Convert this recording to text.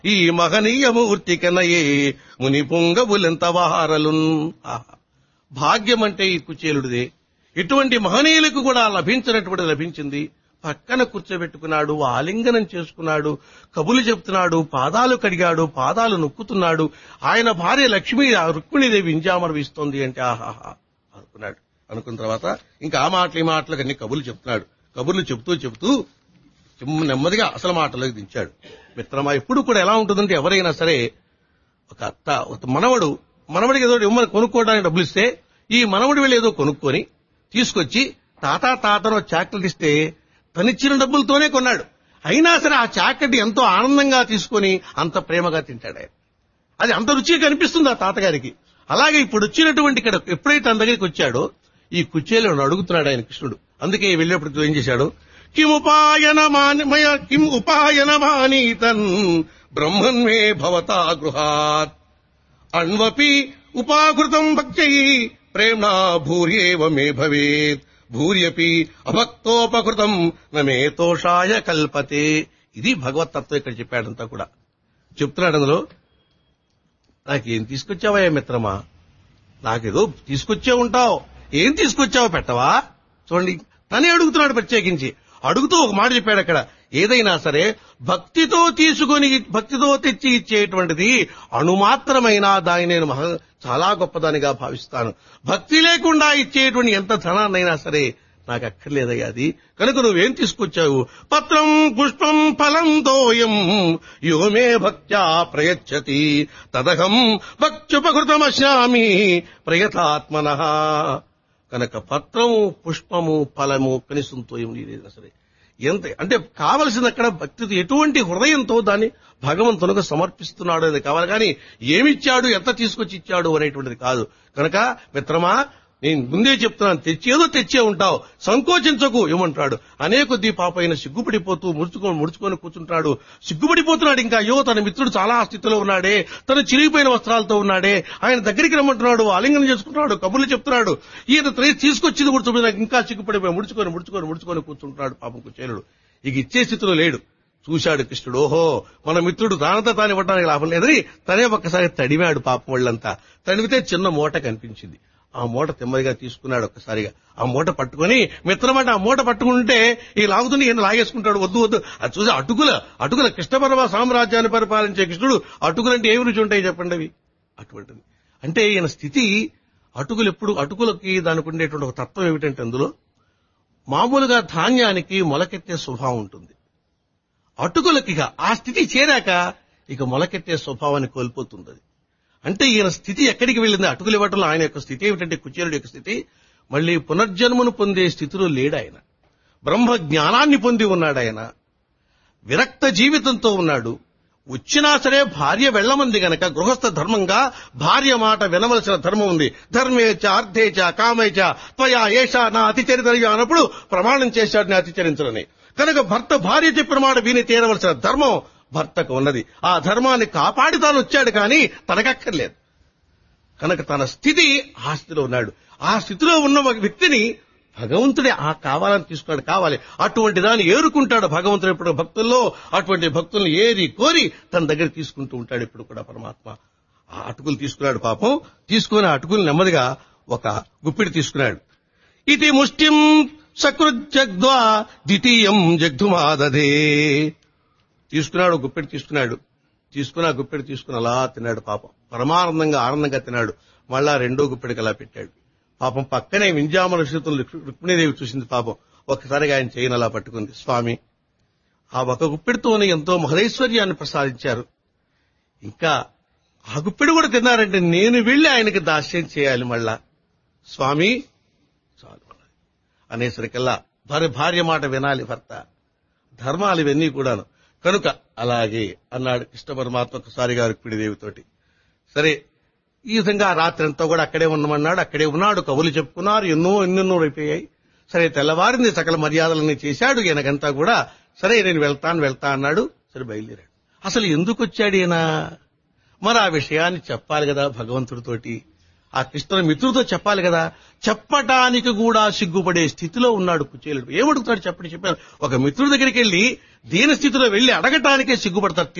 ఈ మహనీయ మూర్తి కనయే ముని పొంగబులెంత వారలున్ ఆహా. భాగ్యం అంటే ఈ కుచేలుడిదే ఇటువంటి మహనీయులకు కూడా లభించినటువంటి లభించింది పక్కన కూర్చోబెట్టుకున్నాడు ఆలింగనం చేసుకున్నాడు కబులు చెప్తున్నాడు పాదాలు కడిగాడు పాదాలు నొక్కుతున్నాడు ఆయన భార్య లక్ష్మీ ఆ రుక్మిణీదేవి ఇంజామర వీస్తోంది అంటే ఆహాహా అనుకున్నాడు అనుకున్న తర్వాత ఇంకా ఆ మాటలు ఈ మాటలకు అన్ని కబుర్లు చెప్తున్నాడు కబుర్లు చెబుతూ చెబుతూ చిమ్మ నెమ్మదిగా అసలు మాటలోకి దించాడు మిత్రమా ఎప్పుడు కూడా ఎలా ఉంటుందంటే ఎవరైనా సరే ఒక అత్త ఒక మనవడు మనవడికి ఏదో ఇవ్వమని కొనుక్కోవడానికి డబ్బులు ఇస్తే ఈ మనవడి వెళ్ళి ఏదో కొనుక్కొని తీసుకొచ్చి తాత తాతను చాక్లెట్ ఇస్తే తనిచ్చిన డబ్బులతోనే కొన్నాడు అయినా సరే ఆ చాక్లెట్ ఎంతో ఆనందంగా తీసుకొని అంత ప్రేమగా తింటాడు ఆయన అది అంత రుచిగా కనిపిస్తుంది ఆ తాతగారికి అలాగే ఇప్పుడు వచ్చినటువంటి ఇక్కడ ఎప్పుడైతే తన దగ్గరికి వచ్చాడో ఈ కుచేలను అడుగుతున్నాడు ఆయన కృష్ణుడు అందుకే వెళ్ళేప్పుడు ఏం చేశాడు కిముపాయన మానిమయ కిం ఉపాయన మానీతన్ బ్రహ్మన్మే భవతా గృహాత్ అణ్వపి ఉపాకృతం భక్త్యై ప్రేమ్ణా భూర్యేవ మే భవేత్ భూర్యపి అభక్తోపకృతం నమే తోషాయ కల్పతే ఇది భగవతత్వం ఇక్కడ చెప్పాడంతా కూడా చెప్తున్నాడు అందులో నాకేం తీసుకొచ్చావయ్యా మిత్రమా నాకేదో తీసుకొచ్చే ఉంటావు ఏం తీసుకొచ్చావో పెట్టవా చూడండి తనే అడుగుతున్నాడు ప్రత్యేకించి అడుగుతూ ఒక మాట చెప్పాడు అక్కడ ఏదైనా సరే భక్తితో తీసుకొని భక్తితో తెచ్చి ఇచ్చేటువంటిది అణుమాత్రమైన దాన్ని నేను మహా చాలా గొప్పదానిగా భావిస్తాను భక్తి లేకుండా ఇచ్చేటువంటి ఎంత ధనాన్నైనా సరే నాకు అక్కర్లేదయ్యా అది కనుక నువ్వేం తీసుకొచ్చావు పత్రం పుష్పం ఫలం తోయం యోమే భక్త్యా ప్రయచ్చతి తదహం భక్త్యుపకృతమశ్యామి ప్రయతాత్మన కనుక పత్రము పుష్పము ఫలము కనిసంతో ఏదైనా సరే ఎంత అంటే కావలసింది అక్కడ భక్తితో ఎటువంటి హృదయంతో దాన్ని భగవంతునికి సమర్పిస్తున్నాడు అనేది కావాలి కానీ ఏమిచ్చాడు ఎంత తీసుకొచ్చి ఇచ్చాడు అనేటువంటిది కాదు కనుక మిత్రమా నేను ముందే చెప్తున్నాను తెచ్చేదో తెచ్చే ఉంటావు సంకోచించకు ఏమంటాడు అనే కొద్దీ పాప అయిన సిగ్గుపడిపోతూ ముడుచుకొని ముడుచుకొని కూర్చుంటాడు సిగ్గుపడిపోతున్నాడు ఇంకా అయ్యో తన మిత్రుడు చాలా స్థితిలో ఉన్నాడే తను చిరిగిపోయిన వస్త్రాలతో ఉన్నాడే ఆయన దగ్గరికి రమ్మంటున్నాడు ఆలింగనం చేసుకుంటున్నాడు కబుర్లు చెప్తున్నాడు ఈయన త్రీ- తీసుకొచ్చింది కూడా చూడండి నాకు ఇంకా సిగ్గుపడిపోయి ముడుచుకొని ముడుచుకొని ముడుచుకొని కూర్చుంటున్నాడు పాపం కుచేలుడు ఇక ఇచ్చే స్థితిలో లేడు చూశాడు కృష్ణుడు ఓహో మన మిత్రుడు తానంతా తాను ఇవ్వడానికి లాభం లేదని తనే ఒక్కసారి తడిమాడు పాపం వాళ్ళంతా తడిమితే చిన్న మూట కనిపించింది ఆ మూట తిమ్మదిగా తీసుకున్నాడు ఒక్కసారిగా ఆ మూట పట్టుకొని మిత్రమాట ఆ మూట పట్టుకుంటే ఈ లాగుతుని ఈయన లాగేసుకుంటాడు వద్దు వద్దు అది చూసి అటుకుల అటుకుల కృష్ణపరమ సామ్రాజ్యాన్ని పరిపాలించే కృష్ణుడు అటుకులంటే ఏమి రుచి ఉంటాయి చెప్పండి అవి అటువంటిది అంటే ఈయన స్థితి అటుకులు ఎప్పుడు అటుకులకి దానికి ఉండేటువంటి ఒక తత్వం ఏమిటంటే అందులో మామూలుగా ధాన్యానికి మొలకెత్తే స్వభావం ఉంటుంది అటుకులకి ఇక ఆ స్థితి చేరాక ఇక మొలకెత్తే స్వభావాన్ని కోల్పోతుంది అది. అంటే ఈయన స్థితి ఎక్కడికి వెళ్ళింది అటుకులు ఇవ్వటంలో ఆయన యొక్క స్థితి ఏమిటంటే కుచేరుడి యొక్క స్థితి మళ్ళీ పునర్జన్మను పొందే స్థితిలో లేడు ఆయన బ్రహ్మ జ్ఞానాన్ని పొంది ఉన్నాడు ఆయన విరక్త జీవితంతో ఉన్నాడు వచ్చినా సరే భార్య వెళ్ళమంది గనక గృహస్థ ధర్మంగా భార్య మాట వినవలసిన ధర్మం ఉంది ధర్మేచ అర్థేచ కామేచ త్వయా ఏష నా అతిచరితయ్య అన్నప్పుడు ప్రమాణం చేశాడు నేను అతిచరించడని కనుక భర్త భార్య చెప్పిన మాట విని తీరవలసిన ధర్మం భర్తకు ఉన్నది ఆ ధర్మాన్ని కాపాడి తాను వచ్చాడు కానీ తనకక్కర్లేదు కనుక తన స్థితి ఆ స్థితిలో ఉన్నాడు ఆ స్థితిలో ఉన్న ఒక వ్యక్తిని భగవంతుడే ఆ కావాలని తీసుకున్నాడు కావాలి అటువంటి దాన్ని ఏరుకుంటాడు భగవంతుడు ఇప్పుడు భక్తుల్లో అటువంటి భక్తుల్ని ఏరి కోరి తన దగ్గర తీసుకుంటూ ఉంటాడు ఇప్పుడు కూడా పరమాత్మ ఆ అటుకులు తీసుకున్నాడు పాపం తీసుకుని ఆ అటుకులు నెమ్మదిగా ఒక గుప్పిడి తీసుకున్నాడు ఇది ముష్టిం సకృజగ్ధ్వా ద్వితీయం జగ్ధుమాదధే తీసుకున్నాడు గుప్పెడు తీసుకున్నాడు తీసుకుని ఆ గుప్పెడు తీసుకుని అలా తిన్నాడు పాపం పరమానందంగా ఆనందంగా తిన్నాడు మళ్ళా రెండో గుప్పెడికి అలా పెట్టాడు పాపం పక్కనే వింజామల స్థితులు రుక్మిణీదేవి చూసింది పాపం ఒక్కసారిగా ఆయన చేయను అలా పట్టుకుంది స్వామి ఆ ఒక గుప్పెడితోనే ఎంతో మహదైశ్వర్యాన్ని ప్రసాదించారు ఇంకా ఆ గుప్పెడు కూడా తిన్నారంటే నేను వెళ్లి ఆయనకి దాస్యం చేయాలి మళ్ళా స్వామి చాలు అనేసరికల్లా భార్య భార్య మాట వినాలి భర్త ధర్మాలు ఇవన్నీ కూడాను కనుక అలాగే అన్నాడు కృష్ణ పరమాత్మ ఒకసారిగా రుక్మిణీదేవితోటి సరే ఈ విధంగా రాత్రి అంతా కూడా అక్కడే ఉండమన్నాడు అక్కడే ఉన్నాడు కవులు చెప్పుకున్నారు ఎన్నో ఎన్నెన్నో అయిపోయాయి సరే తెల్లవారింది సకల మర్యాదలన్నీ చేశాడు ఈయనకంతా కూడా సరే నేను వెళ్తాను వెళ్తా అన్నాడు సరే బయలుదేరాడు అసలు ఎందుకు వచ్చాడు ఈయన మరి ఆ విషయాన్ని చెప్పాలి కదా భగవంతుడితోటి ఆ కృష్ణ మిత్రుడితో చెప్పాలి కదా చెప్పటానికి కూడా సిగ్గుపడే స్థితిలో ఉన్నాడు కుచేలుడు ఏమడుగుతాడు చెప్పండి చెప్పాను ఒక మిత్రుడి దగ్గరికి వెళ్ళి దీని స్థితిలో వెళ్లి అడగటానికే సిగ్గుపడతాడు